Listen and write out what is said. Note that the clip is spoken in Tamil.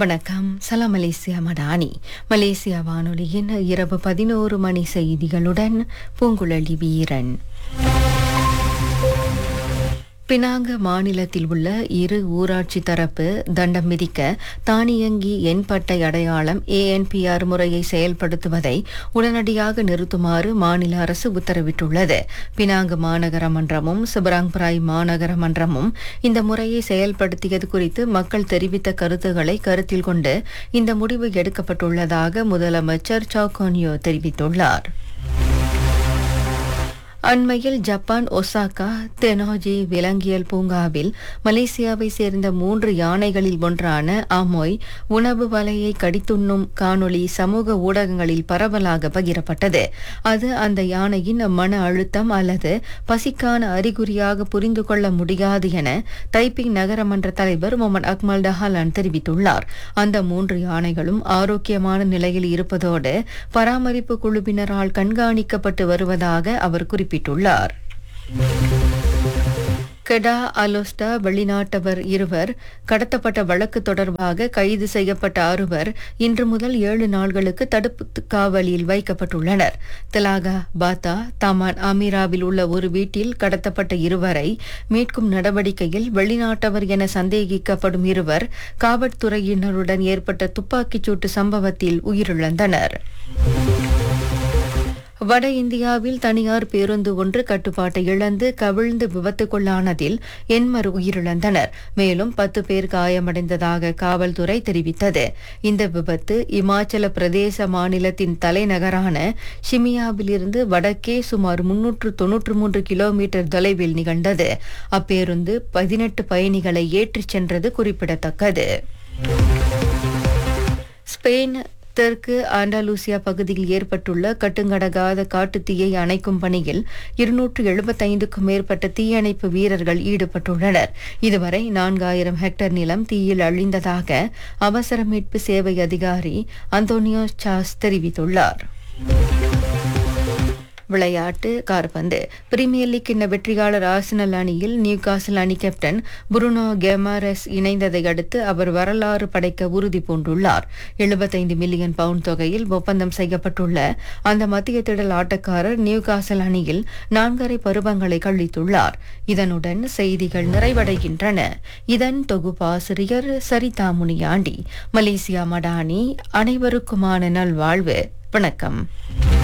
வணக்கம் சலாம் மலேசியா மடானி மலேசியா வானொலியின் இரவு பதினோரு மணி செய்திகளுடன் பூங்குழலி வீரன் பினாங்க மாநிலத்தில் உள்ள இரு ஊராட்சி தரப்பு தண்டம் விதிக்க தானியங்கி எண்பட்டை அடையாளம் ஏஎன்பிஆர் முறையை செயல்படுத்துவதை உடனடியாக நிறுத்துமாறு மாநில அரசு உத்தரவிட்டுள்ளது பினாங்கு மாநகர மன்றமும் சிபராங்பிராய் மாநகர மன்றமும் இந்த முறையை செயல்படுத்தியது குறித்து மக்கள் தெரிவித்த கருத்துக்களை கருத்தில் கொண்டு இந்த முடிவு எடுக்கப்பட்டுள்ளதாக முதலமைச்சர் சவுகோனியோ தெரிவித்துள்ளார் அண்மையில் ஜப்பான் ஒசாகா தெனோஜி விலங்கியல் பூங்காவில் மலேசியாவை சேர்ந்த மூன்று யானைகளில் ஒன்றான அமோய் உணவு வலையை கடித்துண்ணும் காணொளி சமூக ஊடகங்களில் பரவலாக பகிரப்பட்டது அது அந்த யானையின் மன அழுத்தம் அல்லது பசிக்கான அறிகுறியாக புரிந்து கொள்ள முடியாது என தைப்பிங் நகரமன்ற தலைவர் முகமது அக்மல் டஹாலான் தெரிவித்துள்ளார் அந்த மூன்று யானைகளும் ஆரோக்கியமான நிலையில் இருப்பதோடு பராமரிப்பு குழுவினரால் கண்காணிக்கப்பட்டு வருவதாக அவர் குறிப்பிட்டார் குறிப்பிட்டுள்ளார் கெடா அலோஸ்டா வெளிநாட்டவர் இருவர் கடத்தப்பட்ட வழக்கு தொடர்பாக கைது செய்யப்பட்ட ஆறுவர் இன்று முதல் ஏழு நாள்களுக்கு தடுப்பு காவலில் வைக்கப்பட்டுள்ளனர் திலாகா பாத்தா தமான் அமீராவில் உள்ள ஒரு வீட்டில் கடத்தப்பட்ட இருவரை மீட்கும் நடவடிக்கையில் வெளிநாட்டவர் என சந்தேகிக்கப்படும் இருவர் காவல்துறையினருடன் ஏற்பட்ட துப்பாக்கிச் சூட்டு சம்பவத்தில் உயிரிழந்தனர் வட இந்தியாவில் தனியார் பேருந்து ஒன்று கட்டுப்பாட்டை இழந்து கவிழ்ந்து விபத்துக்குள்ளானதில் எண்மர் உயிரிழந்தனர் மேலும் பத்து பேர் காயமடைந்ததாக காவல்துறை தெரிவித்தது இந்த விபத்து இமாச்சல பிரதேச மாநிலத்தின் தலைநகரான ஷிமியாவிலிருந்து வடக்கே சுமார் முன்னூற்று தொன்னூற்று மூன்று கிலோமீட்டர் தொலைவில் நிகழ்ந்தது அப்பேருந்து பதினெட்டு பயணிகளை ஏற்றிச் சென்றது குறிப்பிடத்தக்கது ஸ்பெயின் தெற்கு ஆண்டாலூசியா பகுதியில் ஏற்பட்டுள்ள கட்டுங்கடகாத காட்டுத்தீயை அணைக்கும் பணியில் இருநூற்று எழுபத்தைந்துக்கும் மேற்பட்ட தீயணைப்பு வீரர்கள் ஈடுபட்டுள்ளனர் இதுவரை நான்காயிரம் ஹெக்டேர் நிலம் தீயில் அழிந்ததாக அவசர மீட்பு சேவை அதிகாரி அந்தோனியோ சாஸ் தெரிவித்துள்ளார் விளையாட்டு கார்பந்து பிரீமியர் லீக் கிண்ண வெற்றியாளர் ஆர்சனல் அணியில் நியூகாசல் அணி கேப்டன் புருனோ கெமாரஸ் இணைந்ததை அடுத்து அவர் வரலாறு படைக்க உறுதி பூண்டுள்ளார் எழுபத்தைந்து மில்லியன் பவுண்ட் தொகையில் ஒப்பந்தம் செய்யப்பட்டுள்ள அந்த மத்திய திடல் ஆட்டக்காரர் நியூகாசல் அணியில் நான்கரை பருவங்களை கழித்துள்ளார் இதனுடன் செய்திகள் நிறைவடைகின்றன இதன் தொகுப்பாசிரியர் சரிதா முனியாண்டி மலேசியா மடானி அனைவருக்குமான நல்வாழ்வு வணக்கம்